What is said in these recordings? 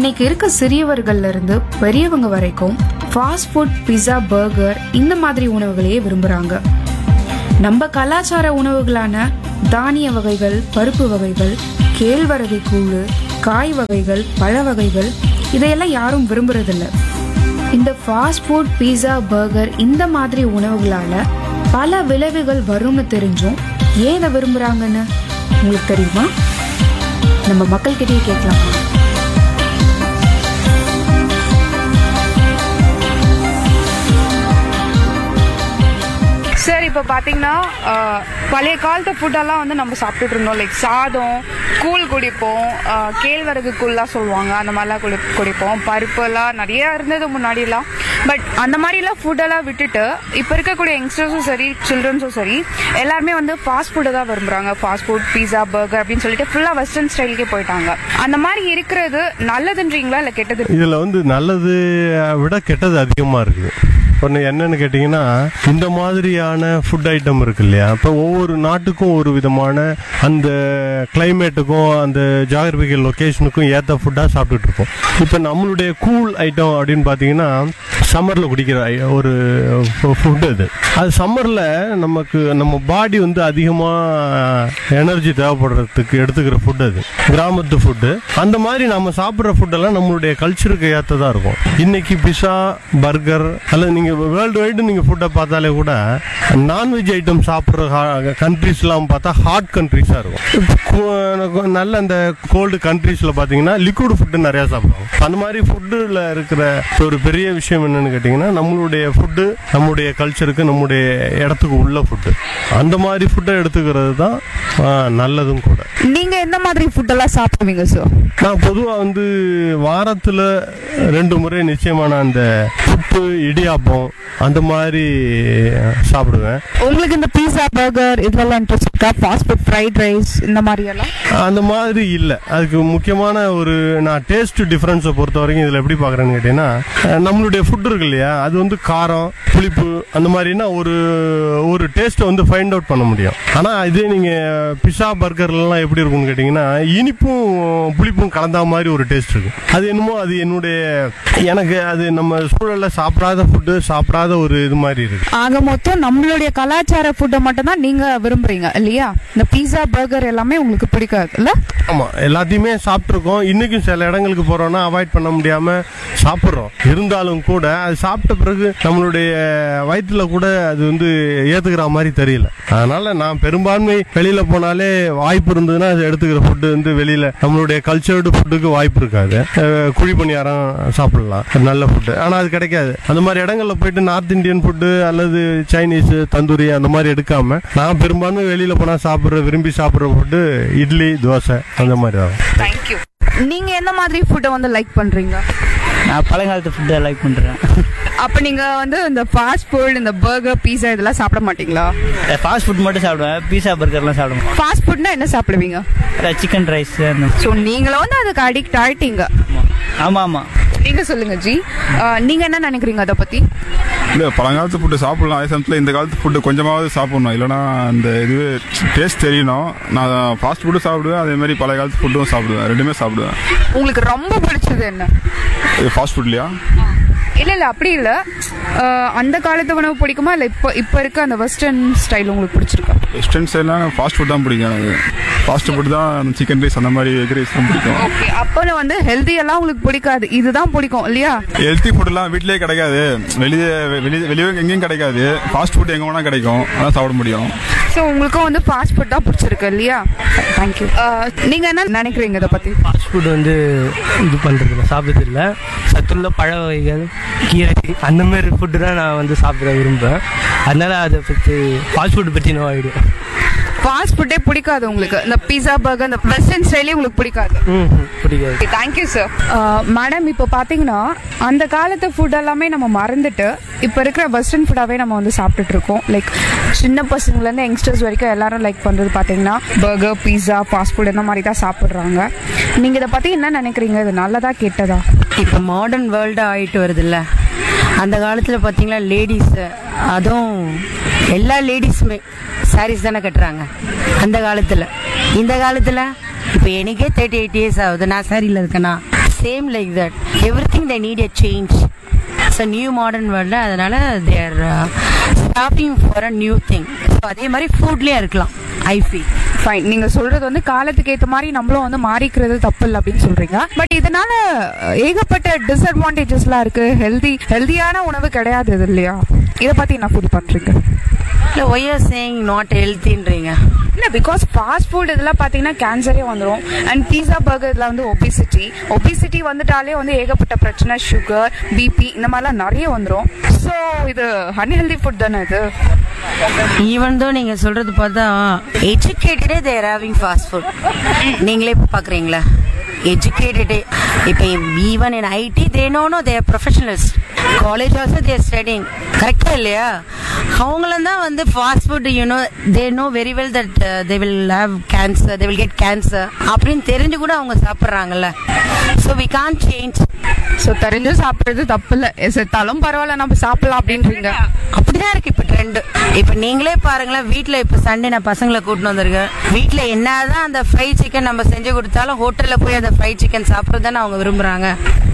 இன்னைக்கு இருக்க சிறியவர்கள்ல இருந்து பெரியவங்க வரைக்கும் ஃபாஸ்ட் ஃபுட் பிஸா பர்கர் இந்த மாதிரி உணவுகளையே விரும்புறாங்க நம்ம கலாச்சார உணவுகளான தானிய வகைகள் பருப்பு வகைகள் கேழ்வரகு கூழ் காய் வகைகள் பழ வகைகள் இதையெல்லாம் யாரும் விரும்புறதில்ல இந்த ஃபாஸ்ட் ஃபுட் பீஸா பர்கர் இந்த மாதிரி உணவுகளால பல விளைவுகள் வரும்னு தெரிஞ்சும் ஏன் இதை விரும்புறாங்கன்னு உங்களுக்கு தெரியுமா நம்ம மக்கள்கிட்டயே கேட்கலாம் சார் இப்போ பார்த்தீங்கன்னா ஆஹ், பழைய காலத்து ஃபுட்டெல்லாம் வந்து நம்ம சாப்பிட்டுட்டு இருந்தோம் லைக் சாதம் கூழ் குடிப்போம் ஆஹ், கேழ்வரகு கூழ்லாம் சொல்லுவாங்க அந்த மாதிரிலாம் குடி குடிப்போம் பருப்பெல்லாம் நிறைய இருந்தது முன்னாடிலாம் பட் அந்த மாதிரிலாம் ஃபுட்டெல்லாம் விட்டுட்டு இப்போ இருக்கக்கூடிய யங்ஸ்டர்ஸும் சரி சில்ட்ரன்ஸும் சரி எல்லாருமே வந்து ஃபாஸ்ட் ஃபுட்டை தான் விரும்புகிறாங்க ஃபாஸ்ட் ஃபுட் பீஸா பர்கர் அப்படின்னு சொல்லிட்டு ஃபுல்லாக வெஸ்டர்ன் ஸ்டைலுக்கே போயிட்டாங்க அந்த மாதிரி இருக்கிறது நல்லதுன்றீங்களா இல்லை கெட்டது இதுல வந்து நல்லது விட கெட்டது அதிகமா இருக்குது ஒன்று என்னன்னு கேட்டிங்கன்னா இந்த மாதிரியான ஃபுட் ஐட்டம் இருக்கு இல்லையா இப்போ ஒவ்வொரு நாட்டுக்கும் ஒரு விதமான அந்த கிளைமேட்டுக்கும் அந்த ஜாகிரபிக்கல் லொக்கேஷனுக்கும் ஏற்ற ஃபுட்டாக சாப்பிட்டுட்டு இருப்போம் இப்போ நம்மளுடைய கூல் ஐட்டம் அப்படின்னு பார்த்தீங்கன்னா சம்மரில் குடிக்கிற ஐ- ஒரு ஃபுட் அது அது சம்மரில் நமக்கு நம்ம பாடி வந்து அதிகமாக எனர்ஜி தேவைப்படுறதுக்கு எடுத்துக்கிற ஃபுட் அது கிராமத்து ஃபுட்டு அந்த மாதிரி நம்ம சாப்பிட்ற ஃபுட்டெல்லாம் நம்மளுடைய கல்ச்சருக்கு ஏற்றதா இருக்கும் இன்னைக்கு பிஸா பர்கர் அல்லது நீங்கள் வேர்ல்டு வைடு நீங்கள் ஃபுட்டை பார்த்தாலே கூட நான்வெஜ் ஐட்டம் சாப்பிட்ற கண்ட்ரீஸ்லாம் பார்த்தா ஹாட் கண்ட்ரீஸாக இருக்கும் இப்ப கு- நல்ல அந்த கோல்டு கண்ட்ரீஸில் பார்த்தீங்கன்னா லிக்விட் ஃபுட்டு நிறையா சாப்பிடுவோம் அந்த மாதிரி ஃபுட்டில் இருக்கிற ஒரு பெரிய விஷயம் என்னன்னு கேட்டிங்கன்னா நம்மளுடைய ஃபுட்டு நம்முடைய கல்ச்சருக்கு நம்முடைய இடத்துக்கு உள்ள ஃபுட்டு அந்த மாதிரி ஃபுட்டை எடுத்துக்கிறது தான் ஆ, நல்லதும் கூட நீங்க எந்த மாதிரி ஃபுட்டெல்லாம் சாப்பிடுவீங்க சார் நான் பொதுவாக வந்து வாரத்தில் ரெண்டு முறை நிச்சயமான அந்த புட்டு இடியாப்பம் அந்த மாதிரி சாப்பிடுவேன் உங்களுக்கு இந்த பீஸா பர்கர் இதெல்லாம் இன்ட்ரெஸ்ட் இருக்கா ஃபாஸ்ட் ஃபுட் ஃப்ரைட் ரைஸ் இந்த மாதிரி எல்லாம் அந்த மாதிரி இல்லை அதுக்கு முக்கியமான ஒரு நான் டேஸ்ட் டிஃப்ரென்ஸை பொறுத்த வரைக்கும் இதில் எப்படி பார்க்குறேன்னு கேட்டிங்கன்னா அஹ், நம்மளுடைய ஃபுட் இருக்கு இல்லையா அது வந்து காரம் புளிப்பு அந்த மாதிரினா ஒரு ஒரு டேஸ்ட்டை வந்து ஃபைண்ட் அவுட் பண்ண முடியும் ஆனால் இதே நீங்கள் பிஸா பர்கர்லாம் எப்படி இருக்கும்னு கேட்டிங்கன்னா இனிப்பும் புளிப்பும் கலந்த மாதிரி ஒரு டேஸ்ட் இருக்கு அது என்னமோ அது என்னுடைய எனக்கு அது நம்ம சூழலில் சாப்பிடாத ஃபுட்டு சாப்பிடாத ஒரு இது மாதிரி இருக்கு ஆக மொத்தம் நம்மளுடைய கலாச்சார ஃபுட்டை மட்டும் தான் நீங்க விரும்புறீங்க இல்லையா இந்த பீஸா பர்கர் எல்லாமே உங்களுக்கு பிடிக்காது இல்ல ஆமா எல்லாத்தையுமே சாப்பிட்ருக்கோம் இன்னைக்கும் சில இடங்களுக்கு போறோம்னா அவாய்ட் பண்ண முடியாம சாப்பிட்றோம் இருந்தாலும் கூட அது சாப்பிட்ட பிறகு நம்மளுடைய வயிற்றுல கூட அது வந்து ஏத்துக்கிற மாதிரி தெரியல அதனால நான் பெரும்பான்மை வெளியில போனாலே வாய்ப்பு இருந்ததுன்னா அது எடுத்துக்கிற ஃபுட்டு வந்து வெளியில நம்மளுடைய கல்ச்சர்டு ஃபுட்டுக்கு வாய்ப்பு இருக்காது அஹ் குழி பணியாரம் சாப்பிடலாம் அது நல்ல ஃபுட்டு ஆனா அது கிடைக்காது அந்த மாதிரி இடங்கள்ல போயிட்டு நார்த் இந்தியன் ஃபுட்டு அல்லது சைனீஸ் தந்தூரி அந்த மாதிரி எடுக்காம நான் பெரும்பான்மை வெளியில போனா சாப்பிடுற விரும்பி சாப்பிடுற ஃபுட்டு இட்லி தோசை அந்த மாதிரி தான் தேங்க்யூ நீங்க எந்த மாதிரி ஃபுட்டை வந்து லைக் பண்றீங்க நான் பழங்காலத்து ஃபுட்டை லைக் பண்ணுறேன் அப்ப நீங்க வந்து இந்த ஃபாஸ்ட் ஃபுட் இந்த பர்கர் பீஸா இதெல்லாம் சாப்பிட மாட்டீங்களா ஃபாஸ்ட் ஃபுட் மட்டும் சாப்பிடுவேன் பீஸா பர்கர்லாம் சாப்பிடுவேன் ஃபாஸ்ட் ஃபுட்னா என்ன சாப்பிடுவீங்க சிக்கன் ரைஸ் அந்த ஸோ நீங்களும் வந்து அதுக்கு அடிக்ட் ஆயிட்டீங்க ஆமாம் ஆமாம் நீங்க சொல்லுங்க ஜி அஹ், நீங்க என்ன நினைக்கிறீங்க அதை பத்தி இல்லை பழங்காலத்து ஃபுட்டு சாப்பிடலாம் அதே சமயத்தில் இந்த காலத்து ஃபுட்டு கொஞ்சமாவது சாப்பிடணும் இல்லைனா அந்த இதுவே டேஸ்ட் தெரியணும் நான் ஃபாஸ்ட் ஃபுட்டும் சாப்பிடுவேன் அதே மாதிரி பழைய காலத்து ஃபுட்டும் சாப்பிடுவேன் ரெண்டுமே சாப்பிடுவேன் உங்களுக்கு ரொம்ப பிடிச்சது என்ன இது ஃபாஸ்ட் ஃபுட்லையா இல்ல இல்ல அப்படி இல்ல அஹ், அந்த காலத்து உணவு பிடிக்குமா இல்ல இப்ப இப்ப இருக்க அந்த வெஸ்டர்ன் ஸ்டைல் உங்களுக்கு பிடிச்சிருக்கா வெஸ்டர்ன் சைட்லாம் ஃபாஸ்ட் ஃபுட் தான் பிடிக்கும் எனக்கு ஃபாஸ்ட் ஃபுட் தான் சிக்கன் ரைஸ் அந்த மாதிரி எக் ரைஸ் தான் பிடிக்கும் ஓகே அப்போ வந்து ஹெல்தி எல்லாம் உங்களுக்கு பிடிக்காது இதுதான் பிடிக்கும் இல்லையா ஹெல்த்தி ஃபுட்லாம் வீட்டிலேயே கிடைக்காது வெளியே வெளியே வெளியே எங்கேயும் கிடைக்காது ஃபாஸ்ட் ஃபுட் எங்கே வேணால் கிடைக்கும் அதான் சாப்பிட முடியும் ஸோ உங்களுக்கும் வந்து ஃபாஸ்ட் ஃபுட் தான் பிடிச்சிருக்கு இல்லையா தேங்க்யூ நீங்க என்ன நினைக்கிறீங்க இதை பத்தி ஃபாஸ்ட் ஃபுட் வந்து இது பண்ணுறதில்ல சாப்பிட்றது இல்லை சத்துள்ள பழ வகைகள் கீரை அந்த மாதிரி ஃபுட்டு தான் நான் வந்து சாப்பிட விரும்புவேன் அதனால அதை பற்றி ஃபாஸ்ட் ஃபுட் பற்றி நோ ஐடியா ஃபாஸ்ட் ஃபுட்டே பிடிக்காது உங்களுக்கு இந்த பீஸா பர்கர் இந்த வெஸ்டர்ன் ஸ்டைலே உங்களுக்கு பிடிக்காது ம் பிடிக்காது தேங்க்யூ சார் மேடம் இப்போ பார்த்தீங்கன்னா அந்த காலத்து ஃபுட் எல்லாமே நம்ம மறந்துட்டு இப்போ இருக்கிற வெஸ்டர்ன் ஃபுட்டாகவே நம்ம வந்து சாப்பிட்டுட்டு இருக்கோம் லைக் சின்ன பசங்கள்லேருந்து யங்ஸ்டர்ஸ் வரைக்கும் எல்லாரும் லைக் பண்ணுறது பார்த்தீங்கன்னா பர்கர் பீஸா ஃபாஸ்ட் ஃபுட் இந்த மாதிரி தான் சாப்பிட்றாங்க நீங்கள் இதை பற்றி என்ன நினைக்கிறீங்க இது நல்லதா கெட்டதா இப்போ மாடர்ன் வேர்ல்டு ஆகிட்டு வருதுல்ல அந்த காலத்தில் பார்த்தீங்களா லேடிஸ் அதுவும் எல்லா லேடிஸுமே சாரீஸ் தானே கட்டுறாங்க அந்த காலத்தில் இந்த காலத்தில் இப்போ எனக்கே தேர்ட்டி எயிட் இயர்ஸ் ஆகுது நான் சாரியில் இருக்கேனா same like that everything they need a change it's a new modern world அதனால there stopping for a new thing so அதே மாதிரி ஃபுட்லேயே இருக்கலாம் ஐ ஃபீல் ஃபைன் நீங்க சொல்றது வந்து காலத்துக்கு ஏத்த மாதிரி நம்மளும் வந்து மாறிக்கிறது தப்பு இல்லை அப்படின்னு சொல்றீங்க பட் இதனால அஹ், ஏகப்பட்ட டிஸ்அட்வான்டேஜஸ்லாம் இருக்கு ஹெல்தி ஹெல்தியான உணவு கிடையாது இது இல்லையா இதை பத்தி என்ன ஃபீல் பண்றீங்க இல்லை ஒய் ஆர் சேயிங் நாட் ஹெல்த்தின்றீங்க இல்ல பிகாஸ் ஃபாஸ்ட் ஃபுட் இதெல்லாம் பாத்தீங்கன்னா கேன்சரே வந்துடும் அண்ட் பீஸா பர்கர் இதெல்லாம் வந்து ஒபிசிட்டி ஒபிசிட்டி வந்துட்டாலே வந்து ஏகப்பட்ட பிரச்சனை சுகர் பிபி இந்த மாதிரிலாம் நிறைய வந்துடும் ஸோ இது அன்ஹெல்தி ஃபுட் தானே இது ஈவன் தோ நீங்க சொல்றது பார்த்தா எஜுகேட்டடே தேர் ஹேவிங் ஃபாஸ்ட் ஃபுட் நீங்களே இப்போ பாக்குறீங்களா எஜுகேட்டடே இப்போ even in IT they know no there professionals college also there studying கரெக்டா இல்லையா அவங்களும் தான் வந்து fast food you know they know very well that they will have cancer they will get cancer அப்படின்னு தெரிஞ்சு கூட அவங்க சாப்பிட்றாங்கல்ல so we can change so தெரிஞ்சும் சாப்பிட்றது தப்பு இல்லை செத்தாலும் பரவாயில்ல நம்ம சாப்பிடலாம் அப்படின்றீங்க அப்படிதான் இருக்கு இப்ப ட்ரெண்ட் இப்ப நீங்களே பாருங்களேன் வீட்ல இப்ப சண்டே நான் பசங்களை கூட்டிட்டு வந்திருக்கேன் வீட்ல என்னதான் அந்த ஃப்ரை சிக்கன் நம்ம செஞ்சு கொடுத்தாலும் ஹோட்டல்ல போய் அந்த ஃப்ரை சிக்கன் சாப்பிடுறது தானே அவங்க விரும்புறாங்க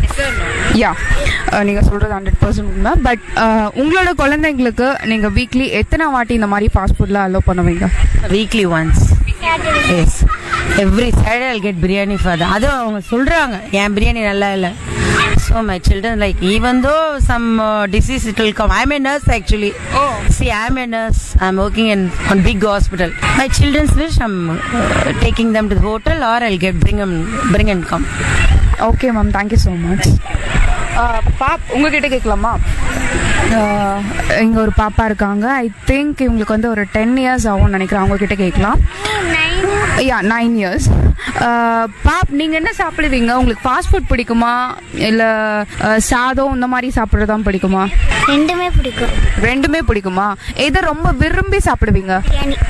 யா நீங்க சொல்றது ஹண்ட்ரட் பர்சன்ட் உண்மை பட் உங்களோட குழந்தைங்களுக்கு நீங்க வீக்லி எத்தனை வாட்டி இந்த மாதிரி ஃபாஸ்ட் ஃபுட்லாம் அலோவ் பண்ணுவீங்க weekly once yes every Saturday I get biryani for அதுவும் அவங்க சொல்றாங்க என் பிரியாணி நல்லா இல்லை so my children like even though some disease it will come I am a nurse actually Oh. see i am a nurse i'm working in one big hospital my children's wish i'm uh, taking them to the hotel or i'll get bring them bring and come okay ma'am thank you so much பாப் உங்ககிட்ட கேட்கலாமா ஆஹ், இங்க ஒரு பாப்பா இருக்காங்க I think இவங்களுக்கு வந்து ஒரு டென் இயர்ஸ் ஆகும்னு நினைக்கிறேன் அவங்க கிட்ட கேட்கலாம் யா நைன் இயர்ஸ் பாப் நீங்க என்ன சாப்பிடுவீங்க உங்களுக்கு ஃபாஸ்ட் ஃபுட் பிடிக்குமா இல்ல அஹ், சாதம் இந்த மாதிரி சாப்பிடுறது தான் பிடிக்குமா ரெண்டுமே பிடிக்கும் ரெண்டுமே பிடிக்குமா எதை ரொம்ப விரும்பி சாப்பிடுவீங்க பிரியாணி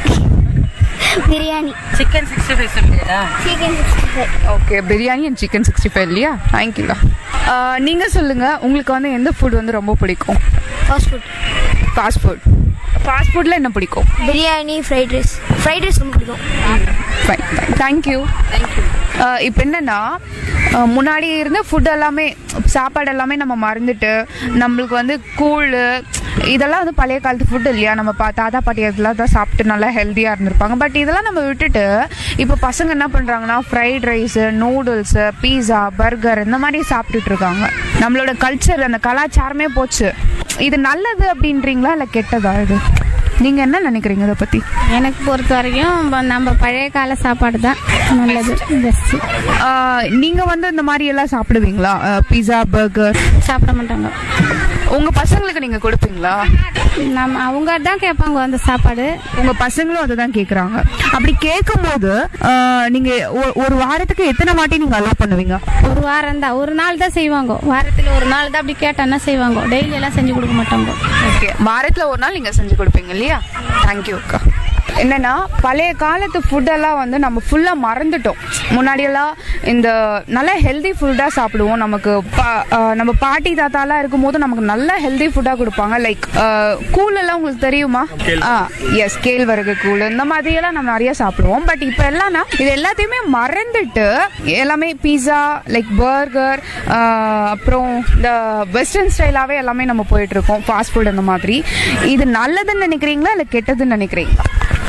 பிரியாணி chicken 65 சொல்லியா chicken sixty five okay biryani and chicken sixty five இல்லையா தேங்க்யூ நீங்க சொல்லுங்க உங்களுக்கு வந்து எந்த ஃபுட் வந்து ரொம்ப பிடிக்கும் fast food fast food fast ஃபுட்ல என்ன பிடிக்கும் biryani fried rice fried rice ரொம்ப பிடிக்கும் ஃபைன் தேங்க்யூ இப்போ என்னன்னா அஹ், முன்னாடி இருந்த ஃபுட் எல்லாமே சாப்பாடு எல்லாமே நம்ம மறந்துட்டு நம்மளுக்கு வந்து கூழ் இதெல்லாம் வந்து பழைய காலத்து ஃபுட் இல்லையா நம்ம பா தாத்தா பாட்டி அதெல்லாம் தான் சாப்பிட்டு நல்லா ஹெல்த்தியாக இருந்திருப்பாங்க பட் இதெல்லாம் நம்ம விட்டுட்டு இப்போ பசங்க என்ன பண்ணுறாங்கன்னா fried rice noodles pizza burger இந்த மாதிரி சாப்பிட்டுட்டு இருக்காங்க நம்மளோட கல்ச்சர் அந்த கலாச்சாரமே போச்சு இது நல்லது அப்படின்றீங்களா இல்லை கெட்டதா இது நீங்கள் என்ன நினைக்கிறீங்க இதை பற்றி எனக்கு பொறுத்த வரைக்கும் ப- நம்ம பழைய கால சாப்பாடு தான் நல்லது பெஸ்ட் ஆஹ் நீங்க வந்து இந்த மாதிரி எல்லாம் சாப்பிடுவீங்களா பீஸா பர்கர் சாப்பிட மாட்டாங்க உங்க பசங்களுக்கு நீங்க கொடுப்பீங்களா நம்ம அவங்க தான் கேட்பாங்க அந்த சாப்பாடு உங்க பசங்களும் அதை தான் கேக்குறாங்க அப்படி கேட்கும்போது ஆஹ் நீங்க ஒ- ஒரு வாரத்துக்கு எத்தனை வாட்டி நீங்க அலோவ் பண்ணுவீங்க ஒரு வாரம் தான் ஒரு நாள் தான் செய்வாங்க வாரத்தில் ஒரு நாள் தான் அப்படி கேட்டோன்னா செய்வாங்க டெய்லி எல்லாம் செஞ்சு கொடுக்க மாட்டாங்க ஓகே வாரத்துல ஒரு நாள் நீங்க செஞ்சு கொடுப்பீங்க இல்லையா தேங்க்யூ அக்கா என்னன்னா பழைய காலத்து ஃபுட்டெல்லாம் வந்து நம்ம ஃபுல்லா மறந்துட்டோம் முன்னாடியெல்லாம் இந்த நல்ல ஹெல்தி ஃபுட்டாக சாப்பிடுவோம் நமக்கு பா- ஆஹ் நம்ம பாட்டி தாத்தாலாம் இருக்கும்போது நமக்கு நல்ல ஹெல்தி ஃபுட்டாக கொடுப்பாங்க லைக் கூழ் எல்லாம் உங்களுக்கு தெரியுமா எஸ் கேழ்வரகு கூழ் இந்த மாதிரியெல்லாம் நம்ம நிறைய சாப்பிடுவோம் பட் இப்போ எல்லாம்னா இது எல்லாத்தையுமே மறந்துட்டு எல்லாமே பீஸா லைக் பர்கர் அப்புறம் இந்த வெஸ்டர்ன் ஸ்டைலாகவே எல்லாமே நம்ம போயிட்டு இருக்கோம் ஃபாஸ்ட் ஃபுட் அந்த மாதிரி இது நல்லதுன்னு நினைக்கிறீங்களா இல்லை கெட்டதுன்னு நினைக்கிறீங்களா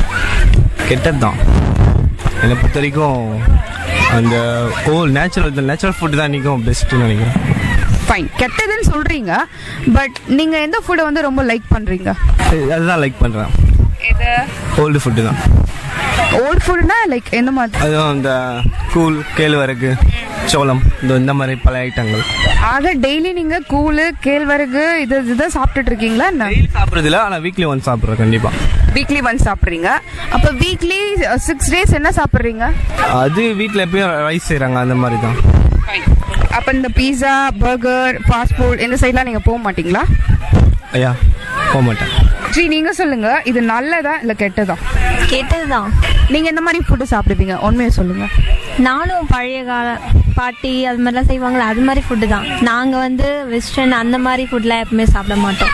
கெட்டது தான் என்னை பொறுத்த வரைக்கும் அந்த ஓல் நேச்சுரல் நேச்சுரல் ஃபுட் தான் இன்றைக்கும் பெஸ்ட்டுன்னு நினைக்கிறேன் ஃபைன் கெட்டதுன்னு சொல்றீங்க பட் நீங்க எந்த ஃபுட்டை வந்து ரொம்ப லைக் பண்றீங்க அதுதான் லைக் பண்ணுறேன் இது ஓல்டு ஃபுட்டு தான் ஓல்ட் ஃபுட்னா லைக் எந்த மாதிரி அதுவும் இந்த கூழ் கேழ்வரகு சோளம் இந்த இந்த மாதிரி பல ஐட்டங்கள் ஆக டெய்லி நீங்க கூழு கேழ்வரகு இது இதுதான் சாப்பிட்டுட்டு இருக்கீங்களா என்ன சாப்பிட்றது இல்லை ஆனால் வீக்லி ஒன் சாப்பிட்றேன் கண்டிப்பாக வீக்லி ஒன் சாப்பிட்றீங்க அப்ப வீக்லி சிக்ஸ் டேஸ் என்ன சாப்பிட்றீங்க அது வீட்டில் எப்பயும் ரைஸ் செய்கிறாங்க அந்த மாதிரி தான் அப்ப இந்த பீஸா பர்கர் ஃபாஸ்ட் ஃபுட் இந்த சைட்லாம் நீங்க போக மாட்டீங்களா ஐயா போக மாட்டேன் ஜி நீங்க சொல்லுங்க இது நல்லதா இல்ல கெட்டதா கெட்டது தான் நீங்க எந்த மாதிரி ஃபுட்டு சாப்பிடுவீங்க உண்மையை சொல்லுங்க நானும் பழைய கால பாட்டி அது மாதிரிலாம் செய்வாங்களே அது மாதிரி ஃபுட்டு தான் நாங்கள் வந்து வெஸ்டர்ன் அந்த மாதிரி ஃபுட்லாம் எப்பவுமே சாப்பிட மாட்டோம்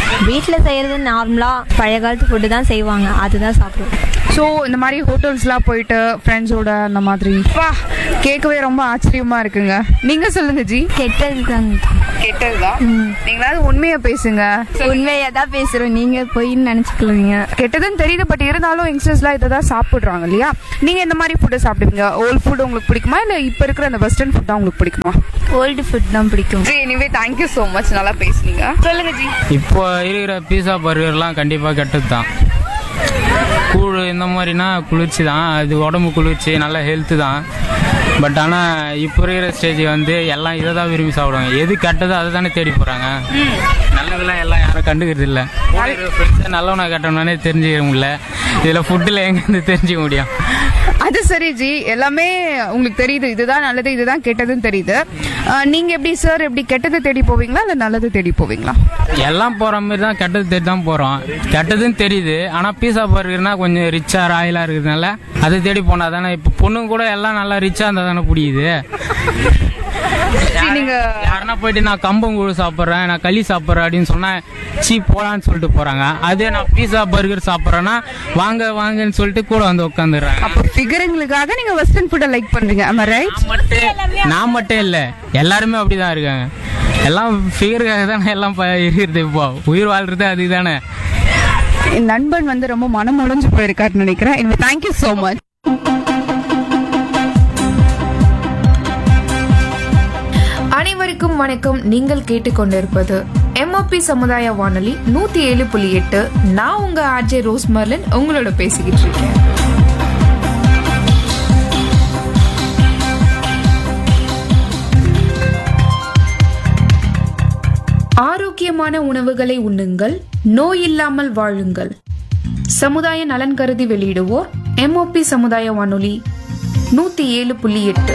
வீட்டில் செய்கிறது நார்மலாக பழைய காலத்து ஃபுட்டு தான் செய்வாங்க அதுதான் சாப்பிடுவோம் ஸோ இந்த மாதிரி ஹோட்டல்ஸ்லாம் போயிட்டு ஃப்ரெண்ட்ஸோட அந்த மாதிரி வா கேட்கவே ரொம்ப ஆச்சரியமா இருக்குங்க நீங்க சொல்லுங்க ஜி கெட்டது தான் கெட்டதுதான் நீங்களாவது உண்மையை பேசுங்க உண்மையாக தான் பேசுகிறோம் நீங்கள் பொய்ன்னு நினச்சிக்கலீங்க கெட்டதுன்னு தெரியுது பட் இருந்தாலும் யங்ஸ்டர்ஸ்லாம் இதை தான் சாப்பிடுறாங்க இல்லையா நீங்க இந்த மாதிரி ஃபுட்டு சாப்பிடுவீங்க ஓல்ட் ஃபுட் உங்களுக்கு பிடிக்குமா இல்ல இப்ப இருக்கிற அந்த வெஸ்டர்ன் ஃபுட் தான் உங்களுக்கு பிடிக்குமா ஓல்டு ஃபுட் தான் பிடிக்கும் ji anyway thank you so much நல்லா பேசுனீங்க சொல்லுங்க ஜி இப்போ இருக்கிற பீஸா பர்கர்லாம் கண்டிப்பாக கெட்டது தான் கூழ் இந்த மாதிரினா குளிர்ச்சி தான் அது உடம்பு குளிர்ச்சி நல்ல ஹெல்த்து தான் பட் ஆனால் இப்போ இருக்கிற ஸ்டேஜ் வந்து எல்லாம் இதை தான் விரும்பி சாப்பிடுவாங்க எது கெட்டதோ அதை தானே தேடி போகிறாங்க நல்லதெல்லாம் எல்லாம் யாரும் கண்டுக்கிறது இல்லை ஃப்ரெண்ட்ஸை நல்லவனா கட்டணும்னே தெரிஞ்சுக்க முடியல இதில் ஃபுட்டில் எங்கேருந்து தெரிஞ்சுக்க முடியும் அது சரி ஜி எல்லாமே உங்களுக்கு தெரியுது இதுதான் நல்லது இதுதான் கெட்டதுன்னு தெரியுது அஹ், நீங்க எப்படி சார் எப்படி கெட்டது தேடி போவீங்களா இல்ல நல்லது தேடி போவீங்களா எல்லாம் போகிற மாதிரி தான் கெட்டது தேடி தான் போகிறோம் கெட்டதுன்னு தெரியுது ஆனால் பீஸா பர்கர்னா கொஞ்சம் ரிச்சாக ராயலாக இருக்கிறதுனால அதை தேடி போனால் தானே இப்போ பொண்ணுங்க கூட எல்லாம் நல்லா ரிச்சாக இருந்தால் தானே புரியுது நீங்க யாருன்னா போயிட்டு நான் கம்பங்கூழ் சாப்பிட்றேன் நான் களி சாப்பிட்றேன் அப்படின்னு சொன்னா சீ போலான்னு சொல்லிட்டு போறாங்க அதே நான் பீஸா பர்கர் சாப்பிட்றேன்னா வாங்க வாங்கன்னு சொல்லிட்டு கூட வந்து உட்காந்துடுறாங்க அப்போ ஃபிகருங்களுக்காக நீங்க வெஸ்டர்ன் ஃபுட்டை லைக் பண்றீங்க ஆமா ரைட் நான் மட்டும் இல்லை எல்லாருமே அப்படிதான் இருக்காங்க எல்லாம் ஃபிகருக்காக தானே எல்லாம் ப- இருக்கிறது இப்போ உயிர் வாழ்றது அதுதானே என் நண்பன் வந்து ரொம்ப மனம் உடைஞ்சு போயிருக்காருன்னு நினைக்கிறேன் எனவே தேங்க்யூ ஸோ மச் அனைவருக்கும் வணக்கம் நீங்கள் கேட்டுக்கொண்டிருப்பது எம்ஓபி சமுதாய வானொலி நூத்தி ஏழு புள்ளி எட்டு நான் உங்க ஆர்ஜே ரோஸ் மர்லன் உங்களோட பேசிக்கிட்டு இருக்கேன் ஆரோக்கியமான உணவுகளை உண்ணுங்கள் நோய் இல்லாமல் வாழுங்கள் சமுதாய நலன் கருதி வெளியிடுவோர் எம்ஓபி சமுதாய வானொலி நூத்தி ஏழு புள்ளி எட்டு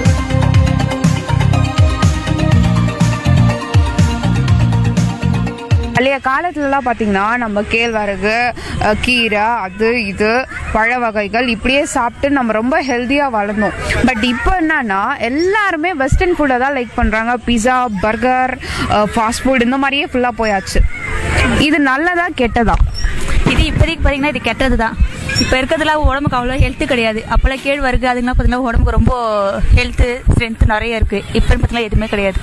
பழைய காலத்துலலாம் பார்த்தீங்கன்னா நம்ம கேழ்வரகு அஹ், கீரை அது இது பழ வகைகள் இப்படியே சாப்பிட்டு நம்ம ரொம்ப ஹெல்த்தியாக வளர்ந்தோம் பட் இப்போ என்னன்னா எல்லாருமே வெஸ்டர்ன் ஃபுட்டை தான் லைக் பண்ணுறாங்க பிஸா பர்கர் ஃபாஸ்ட் ஃபுட் இந்த மாதிரியே ஃபுல்லாக போயாச்சு இது நல்லதா கெட்டதா இது இப்போதைக்கு பார்த்தீங்கன்னா இது கெட்டது தான் இப்போ இருக்கிறதுல உடம்புக்கு அவ்வளோ ஹெல்த்து கிடையாது அப்போல்லாம் கேழ்வரகு அதுங்கலாம் பார்த்தீங்கன்னா உடம்புக்கு ரொம்ப ஹெல்த்து ஸ்ட்ரென்த் நிறைய இருக்குது இப்போ பார்த்தீங்கன்னா எதுவுமே கிடையாது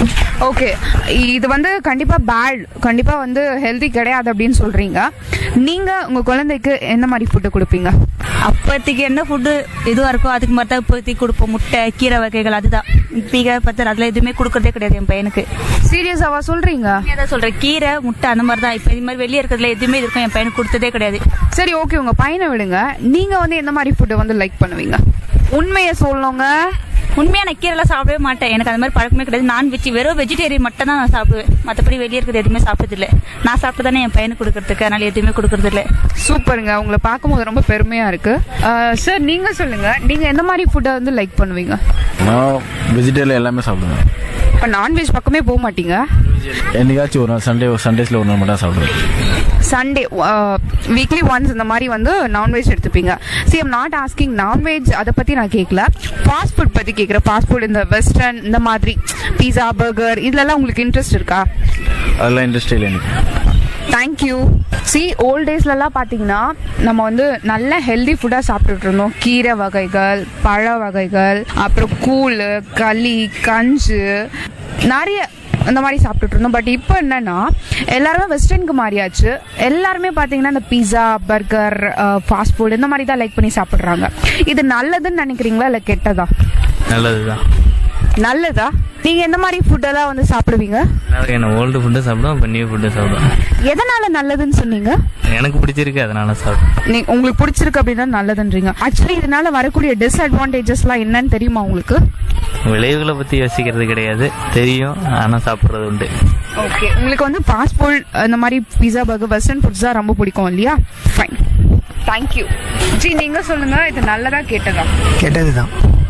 ஓகே இது வந்து கண்டிப்பாக பேட் கண்டிப்பாக வந்து ஹெல்தி கிடையாது அப்படின்னு சொல்கிறீங்க நீங்கள் உங்கள் குழந்தைக்கு எந்த மாதிரி ஃபுட்டு கொடுப்பீங்க அப்போதைக்கு என்ன ஃபுட்டு இதுவாக இருக்கோ அதுக்கு மாதிரி தான் இப்போதைக்கு கொடுப்போம் முட்டை கீரை வகைகள் அதுதான் பீகை பத்தர் அதெல்லாம் எதுவுமே கொடுக்கறதே கிடையாது என் பையனுக்கு சீரியஸாவா சொல்கிறீங்க தான் சொல்கிறேன் கீரை முட்டை அந்த மாதிரி தான் இப்போ இது மாதிரி வெளியே இருக்கிறதுல எதுவுமே இது இருக்கும் என் பையனுக்கு கொடுத்ததே கிடையாது சரி ஓகே உங்க பையனை விடுங்க நீங்க வந்து எந்த மாதிரி ஃபுட்டை வந்து லைக் பண்ணுவீங்க உண்மையை சொல்லணுங்க உண்மையாக நான் கீரைலாம் சாப்பிடவே மாட்டேன் எனக்கு அந்த மாதிரி பழக்கமே கிடையாது நான் வெஜ் வெறும் வெஜிடேரியன் மட்டும் தான் நான் சாப்பிடுவேன் மற்றபடி வெளியே இருக்கிறது எதுவுமே சாப்பிட்டதில்லை நான் சாப்பிட்டு தானே என் பையனுக்கு கொடுக்கறதுக்கு அதனால எதுவுமே கொடுக்கறதில்ல சூப்பருங்க உங்களை பார்க்கும்போது ரொம்ப பெருமையா இருக்கு சார் நீங்க சொல்லுங்க நீங்க எந்த மாதிரி ஃபுட்டை வந்து லைக் பண்ணுவீங்க நான் வெஜிடேரியன் எல்லாமே சாப்பிடுவேன் இப்போ நான்வெஜ் பக்கமே போக மாட்டீங்க என்னைக்காச்சும் ஒரு நாள் சண்டே சண்டேஸில் ஒரு நாள் மட்டும் தான் சாப்பிடுவேன் சண்டே வீக்லி ஒன்ஸ் இந்த மாதிரி வந்து நான்வெஜ் எடுத்துப்பீங்க see am not asking non veg அதை பற்றி நான் கேட்கல ஃபாஸ்ட் ஃபுட் பற்றி கேட்குறேன் ஃபாஸ்ட் ஃபுட் இந்த வெஸ்டர்ன் இந்த மாதிரி பீஸா பர்கர் இதுலலாம் உங்களுக்கு இன்ட்ரெஸ்ட் இருக்கா அதெல்லாம் இன்ட்ரெஸ்ட் இல்லை எனக்கு தேங்க்யூ சி ஓல்ட் டேஸ்லலாம் பார்த்தீங்கன்னா நம்ம வந்து நல்ல ஹெல்தி ஃபுட்டாக சாப்பிட்டுட்டு இருந்தோம் கீரை வகைகள் பழ வகைகள் அப்புறம் கூழ் களி கஞ்சு நிறைய இந்த மாதிரி சாப்பிட்டுட்டு இருந்தோம் பட் இப்போ என்னன்னா எல்லாருமே வெஸ்டர்னுக்கு மாறியாச்சு எல்லாருமே பார்த்தீங்கன்னா இந்த பீஸா பர்கர் ஃபாஸ்ட் ஃபுட் இந்த மாதிரி தான் லைக் பண்ணி சாப்பிட்றாங்க இது நல்லதுன்னு நினைக்கிறீங்களா இல்லை கெட்டதா நல்லது தான் நல்லதா நீங்கள் எந்த மாதிரி ஃபுட்டெல்லாம் வந்து சாப்பிடுவீங்க என்ன ஓல்டு ஃபுட்டு சாப்பிடுவோம் இப்போ நியூ ஃபுட்டு சாப்பிடுவோம் எதனால நல்லதுன்னு சொன்னீங்க எனக்கு பிடிச்சிருக்கு அதனால சாப்பிடுவேன் நீ உங்களுக்கு பிடிச்சிருக்கு அப்படின்னா நல்லதுன்றீங்க ஆக்சுவலி இதனால வரக்கூடிய டிஸ்அட்வான்டேஜஸ்லாம் என்னன்னு தெரியுமா உங்களுக்கு விளைவுகளை பற்றி யோசிக்கிறது கிடையாது தெரியும் ஆனால் சாப்பிட்றது உண்டு ஓகே உங்களுக்கு வந்து ஃபாஸ்ட் ஃபுட் இந்த மாதிரி பீஸா பர்கர் வெஸ்டர்ன் ஃபுட்ஸ் தான் ரொம்ப பிடிக்கும் இல்லையா ஃபைன் தேங்க்யூ ஜி நீங்க சொல்லுங்க இது நல்லதா கெட்டதா கெட்டது தான்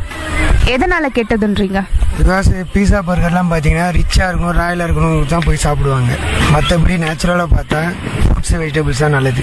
எதனால கெட்டதுன்றீங்க பிகாஸ் பீஸா பர்கர்லாம் பார்த்தீங்கன்னா ரிச்சாக இருக்கணும் ராயலாக இருக்கணும் தான் போய் சாப்பிடுவாங்க மற்றபடி நேச்சுரலாக பார்த்தா ஃப்ரூட்ஸ் வெஜிடபிள்ஸ் தான் நல்லது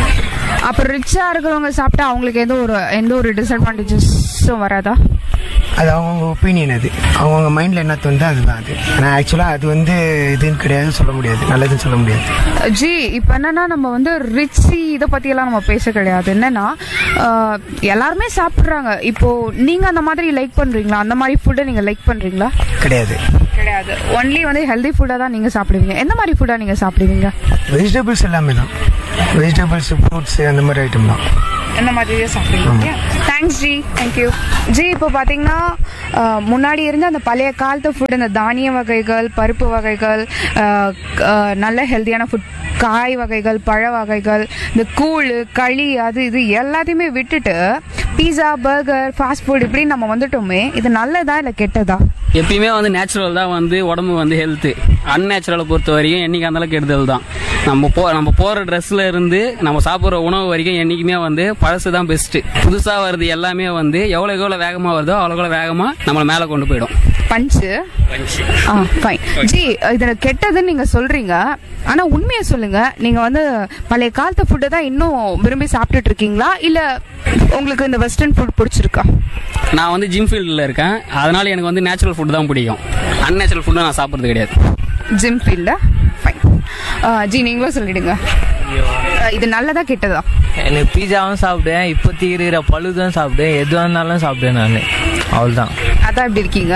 அப்புறம் ரிச்சா இருக்கிறவங்க சாப்பிட்டா அவங்களுக்கு எந்த ஒரு எந்த ஒரு டிஸ்அட்வான்டேஜஸும் வராதா அது அவங்கவுங்க ஒப்பீனியன் அது அவங்கவுங்க மைண்டில் என்ன தோணுதோ அதுதான் அது ஆனால் ஆக்சுவலாக அது வந்து இதுன்னு கிடையாது சொல்ல முடியாது நல்லதுன்னு சொல்ல முடியாது ஜி இப்போ என்னன்னா நம்ம வந்து ரிச்சி இதை பற்றியெல்லாம் நம்ம பேச கிடையாது என்னன்னா ஆஹ், எல்லாருமே சாப்பிட்றாங்க இப்போ நீங்கள் அந்த மாதிரி லைக் பண்ணுறீங்களா அந்த மாதிரி ஃபுட்டை நீங்கள் லைக் பண்ணுறீங்களா கிடையாது கிடையாது ஒன்லி வந்து ஹெல்தி ஃபுட்டாக தான் நீங்கள் சாப்பிடுவீங்க எந்த மாதிரி ஃபுட்டாக நீங்கள் சாப்பிடுவீங்க வெஜிடபிள்ஸ் எல்லாமே தான் வெஜிடபிள்ஸ் ஃப்ரூட்ஸ் அந்த மாதிரி ஐட்டம் தான் இந்த மாதிரி சாப்பிடுவீங்க தேங்க்ஸ் ஜி தேங்க்யூ ஜி இப்போ பார்த்தீங்கன்னா ஆஹ், முன்னாடி இருந்த அந்த பழைய காலத்து ஃபுட் இந்த தானிய வகைகள் பருப்பு வகைகள் ஆஹ், க- ஆஹ், நல்ல ஹெல்த்தியான ஃபுட் காய் வகைகள் பழ வகைகள் இந்த கூழ் களி அது இது எல்லாத்தையுமே விட்டுட்டு பீஸா பர்கர் ஃபாஸ்ட் ஃபுட் இப்படின்னு நம்ம வந்துட்டோமே இது நல்லதா இல்லை கெட்டதா எப்பயுமே வந்து நேச்சுரல் தான் வந்து உடம்பு வந்து ஹெல்த்து அன்நேச்சுரலை பொறுத்த வரைக்கும் என்னைக்கு அந்த அளவுக்கு கெடுதல் தான் நம்ம போ நம்ம போகிற ட்ரெஸ்ல இருந்து நம்ம சாப்பிட்ற உணவு வரைக்கும் என்றைக்குமே வந்து பழசு தான் பெஸ்ட்டு புதுசாக வருது எல்லாமே வந்து எவ்வளோக்கு எவ்வளோ வேகமாக வருதோ அவ்வளோக்கு எவ்வளோ வேகமாக நம்மளை மேலே கொண்டு போயிடும் பஞ்சு ஆ ஃபைன் ஜி இதுல கெட்டதுன்னு நீங்க சொல்றீங்க ஆனா உண்மையை சொல்லுங்க நீங்க வந்து பழைய காலத்து ஃபுட்டை தான் இன்னும் விரும்பி சாப்பிட்டுட்டு இருக்கீங்களா இல்ல உங்களுக்கு இந்த வெஸ்டர்ன் ஃபுட் பிடிச்சிருக்கா நான் வந்து ஜிம் ஃபீல்டில் இருக்கேன் அதனால எனக்கு வந்து நேச்சுரல் ஃபுட் தான் பிடிக்கும் அன்நேச்சுரல் ஃபுட்டை நான் சாப்பிட்றது கிடையாது ஜிம் ஃபீல்ட ஃபைன் ஜி நீங்களும் சொல்லிடுங்க அஹ், இது நல்லதா கெட்டதா எனக்கு பீஸாவும் சாப்பிடுவேன் இப்போதைக்கு இருக்கிற பழுதும் சாப்பிடுவேன் எதுவாக இருந்தாலும் சாப்பிடுவேன் நான் அவ்வளோதான் அதான் இப்படி இருக்கீங்க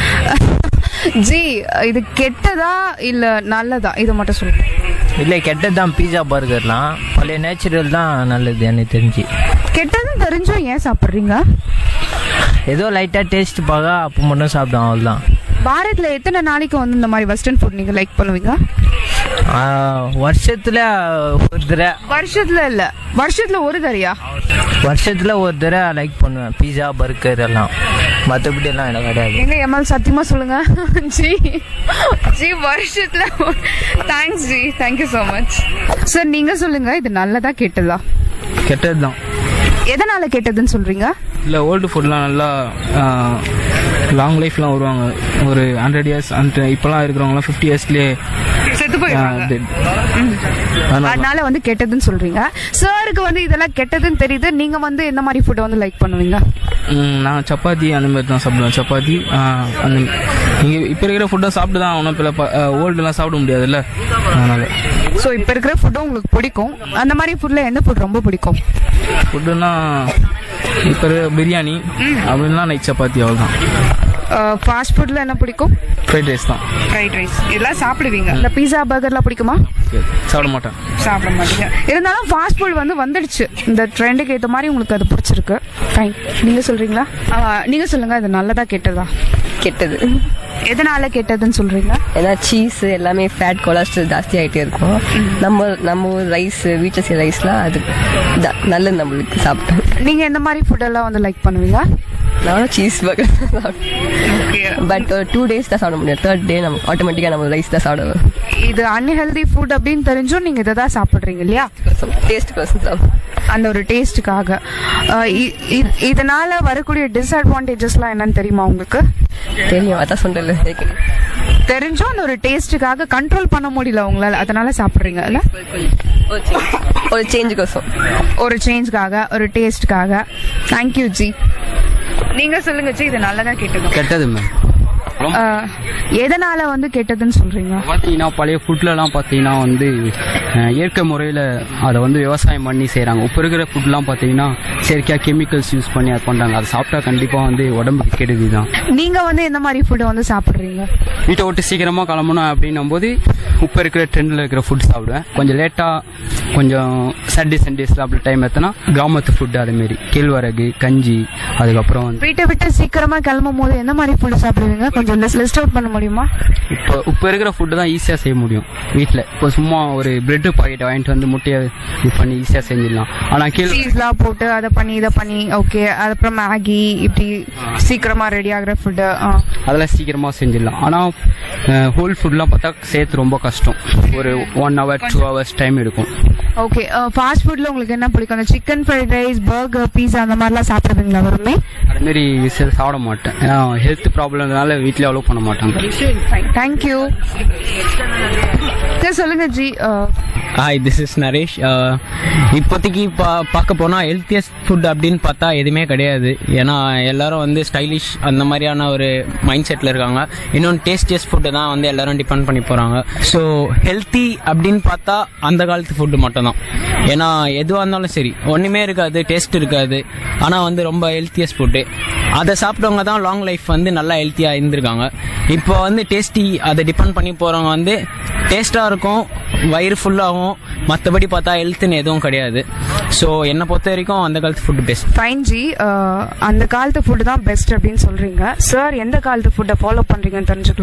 ஜி இது கெட்டதா இல்ல நல்லதா இதை மட்டும் சொல்லுங்க இல்லை கெட்டது தான் பீஸா பர்கர்லாம் பழைய நேச்சுரல் தான் நல்லது எனக்கு தெரிஞ்சு கெட்டதுன்னு தெரிஞ்சும் ஏன் சாப்பிட்றீங்க ஏதோ லைட்டாக டேஸ்ட் பார்க்க அப்போ மட்டும் சாப்பிடுவேன் அவ்வளோதான் வாரத்துல எத்தனை நாளைக்கு வந்து இந்த மாதிரி வெஸ்டர்ன் ஃபுட் நீங்க லைக் பண்ணுவீங்க வருஷத்தில் ஒரு தடவை வருஷத்துல இல்ல வருஷத்துல ஒரு தரையா வருஷத்தில் ஒரு தடவை லைக் பண்ணுவேன் பீஸா பர்கர் எல்லாம் மற்றபடி எல்லாம் எனக்கு கிடையாது எங்க எம்எல் சத்தியமா சொல்லுங்க ஜி ஜி வருஷத்துல thanks ji thank you so much sir நீங்க சொல்லுங்க இது நல்லதா கெட்டதா கெட்டது தான் எதனால கெட்டதுன்னு சொல்றீங்க இல்லை ஓல்டு ஃபுட்லாம் நல்லா லாங் லைஃப்லாம் வருவாங்க ஒரு ஹண்ட்ரட் இயர்ஸ் அண்ட் இப்போலாம் இருக்கிறவங்களாம் ஃபிஃப்டி இயர்ஸ்லேயே செத்து போயிடுவாங்க அதனால வந்து கெட்டதுன்னு சொல்றீங்க சாருக்கு வந்து இதெல்லாம் கெட்டதுன்னு தெரியுது நீங்க வந்து எந்த மாதிரி ஃபுட்டை வந்து லைக் பண்ணுவீங்க நான் சப்பாத்தி அந்த மாதிரி தான் சாப்பிடுவேன் சப்பாத்தி ஆ, அந்த நீங்கள் இப்போ இருக்கிற ஃபுட்டை சாப்பிட்டு தான் ஆகணும் இப்போ ஓல்டுலாம் சாப்பிட முடியாதுல்ல அதனால் ஸோ இப்போ இருக்கிற ஃபுட்டும் உங்களுக்கு பிடிக்கும் அந்த மாதிரி ஃபுட்ல எந்த ஃபுட் ரொம்ப பிடிக்கும் ஃபுட்டுன்னா இப்போ இருக்கிற பிரியாணி அப்படின்னா நைட் சப்பாத்தி அவ்வளோதான் ஃபாஸ்ட் ஃபுட்ல என்ன பிடிக்கும் ஃப்ரைட் ரைஸ் தான் ஃப்ரைட் ரைஸ் இதெல்லாம் சாப்பிடுவீங்க இந்த பீஸா பர்கர்லாம் பிடிக்குமா சாப்பிட மாட்டேன் சாப்பிட மாட்டீங்க இருந்தாலும் ஃபாஸ்ட் ஃபுட் வந்து வந்துடுச்சு இந்த ட்ரெண்டுக்கு ஏற்ற மாதிரி உங்களுக்கு அது பிடிச்சிருக்கு ஃபைன் நீங்க சொல்றீங்களா ஆ, நீங்க சொல்லுங்க இது நல்லதா கெட்டதா கெட்டது எதனால கெட்டதுன்னு சொல்றீங்க ஏன்னா சீஸ் எல்லாமே ஃபேட் கொலஸ்ட்ரால் ஜாஸ்தி ஆகிட்டே இருக்கும் நம்ம நம்ம ரைஸ் வீட்டில் செய்ய ரைஸ்லாம் அது இதான் நல்லது நம்மளுக்கு சாப்பிட்டோம் நீங்க எந்த மாதிரி ஃபுட் எல்லாம் வந்து லைக் பண்ணுவீங்க நானும் cheese burger but two days தான் சாப்பிட முடியும் தேர்ட் டே நம்ம ஆட்டோமேட்டிக்காக நம்ம ரைஸ் தான் சாப்பிடுவோம் இது அன்ஹெல்தி ஃபுட் அப்படின்னு தெரிஞ்சும் நீங்க இதை தான் சாப்பிடுறீங்க இல்லையா டேஸ்ட் பர்சன் சாப்பிடும் அந்த ஒரு டேஸ்ட்டுக்காக இதனால வரக்கூடிய டிஸ்அட்வான்டேஜஸ்லாம் என்னன்னு தெரியுமா உங்களுக்கு தெரியும் அதான் சொன்னல தெரிஞ்சும் அந்த ஒரு டேஸ்ட்டுக்காக கண்ட்ரோல் பண்ண முடியல உங்களால அதனால சாப்பிடுறீங்க இல்ல ஒரு சேஞ்சுக்கோசம் ஒரு சேஞ்ச்காக ஒரு டேஸ்ட்காக தேங்க்யூ ஜி நீங்க சொல்லுங்க ஜி இது நல்லதா கெட்டதா கெட்டது மேம் அஹ், எதனால வந்து கெட்டதுன்னு சொல்றீங்க பார்த்தீங்கன்னா பழைய ஃபுட்லலாம் பார்த்தீங்கன்னா வந்து அஹ், இயற்கை முறையில் அதை வந்து விவசாயம் பண்ணி செய்கிறாங்க இப்போ இருக்கிற ஃபுட்லாம் பார்த்தீங்கன்னா செயற்கையாக கெமிக்கல்ஸ் யூஸ் பண்ணி அது பண்ணுறாங்க அதை சாப்பிட்டா கண்டிப்பாக வந்து உடம்புக்கு கெடுதி தான் நீங்க வந்து எந்த மாதிரி ஃபுட்டை வந்து சாப்பிடுறீங்க வீட்டை விட்டு சீக்கிரமாக கிளம்பணும் அப்படின்னும் போது இப்போ இருக்கிற ட்ரெண்டில் இருக்கிற ஃபுட் சாப்பிடுவேன் கொஞ்சம் லேட்டாக கொஞ்சம் சாட்டர்டே சண்டேஸில் அப்படி டைம் எடுத்தனா கிராமத்து ஃபுட்டு அதுமாரி கேழ்வரகு கஞ்சி அதுக்கப்புறம் வந்து வீட்டை விட்டு சீக்கிரமா கிளம்பும் போது எந்த மாதிரி ஃபுட் சாப்பிடுவீங்க கொஞ்சம் லிஸ்ட் அவுட் பண்ண முடியுமா இப்போ இப்போ இருக்கிற ஃபுட்டு தான் ஈஸியாக செய்ய முடியும் வீட்டில் இப்போ சும்மா ஒரு பிரெட் பாக்கெட் வாங்கிட்டு வந்து முட்டையை இது பண்ணி ஈஸியாக செஞ்சிடலாம் ஆனால் கீழ் சீஸ்லாம் போட்டு அதை பண்ணி இதை பண்ணி ஓகே அதுக்கப்புறம் மேகி இப்படி சீக்கிரமா ரெடி ஆகுற ஃபுட்டு அதெல்லாம் சீக்கிரமாக செஞ்சிடலாம் ஆனால் ஹோல் ஃபுட்லாம் பார்த்தா சேர்த்து ரொம்ப கஷ்டம் ஒரு one hour two hours time எடுக்கும் ஓகே ஃபாஸ்ட் ஃபுட்ல உங்களுக்கு என்ன பிடிக்கும் அந்த chicken fried rice burger pizza அந்த மாதிரிலாம் சாப்பிடுவீங்களா வருமே அதுமாரி சாப்பிட மாட்டேன் ஏன்னா ஹெல்த் ப்ராப்ளம்னால வீட்டில் அலோவ் பண்ண மாட்டாங்க தேங்க்யூ சரி சொல்லுங்க ji ah, hi this is Naresh ah, இப்போதைக்கு பா பார்க்க போனால் ஹெல்த்தியஸ்ட் ஃபுட் அப்படின்னு பார்த்தா எதுவுமே கிடையாது ஏன்னா எல்லாரும் வந்து ஸ்டைலிஷ் அந்த மாதிரியான ஒரு மைண்ட் செட்டில் இருக்காங்க இன்னொன்று டேஸ்டியஸ்ட் ஃபுட்டு தான் வந்து எல்லாரும் டிபெண்ட் பண்ணி போகிறாங்க ஸோ ஹெல்த்தி அப்படின்னு பார்த்தா அந்த காலத்து ஃபுட்டு மட்டும்தான் ஏன்னா எதுவாக இருந்தாலும் சரி ஒன்றுமே இருக்காது டேஸ்ட் இருக்காது ஆனால் வந்து ரொம்ப ஹெல்த்தியஸ்ட் ஃபுட்டு அதை சாப்பிட்டவங்க தான் லாங் லைஃப் வந்து நல்லா ஹெல்த்தியாக இருந்திருக்காங்க இப்போ வந்து டேஸ்டி அதை டிபெண்ட் பண்ணி போகிறவங்க வந்து டேஸ்ட்டாக இருக்கும் வயிறு ஃபுல்லாகும் மற்றபடி பார்த்தா ஹெல்த்துன்னு எதுவும் கிடையாது ஸோ என்னை பொறுத்த வரைக்கும் அந்த காலத்து ஃபுட்டு பெஸ்ட் ஃபைன் ஜி அஹ், அந்த காலத்து ஃபுட்டு தான் பெஸ்ட் அப்படின்னு சொல்றீங்க சார் எந்த காலத்து ஃபுட்டை ஃபாலோ பண்றீங்கன்னு தெரிஞ்சுக்கலாம்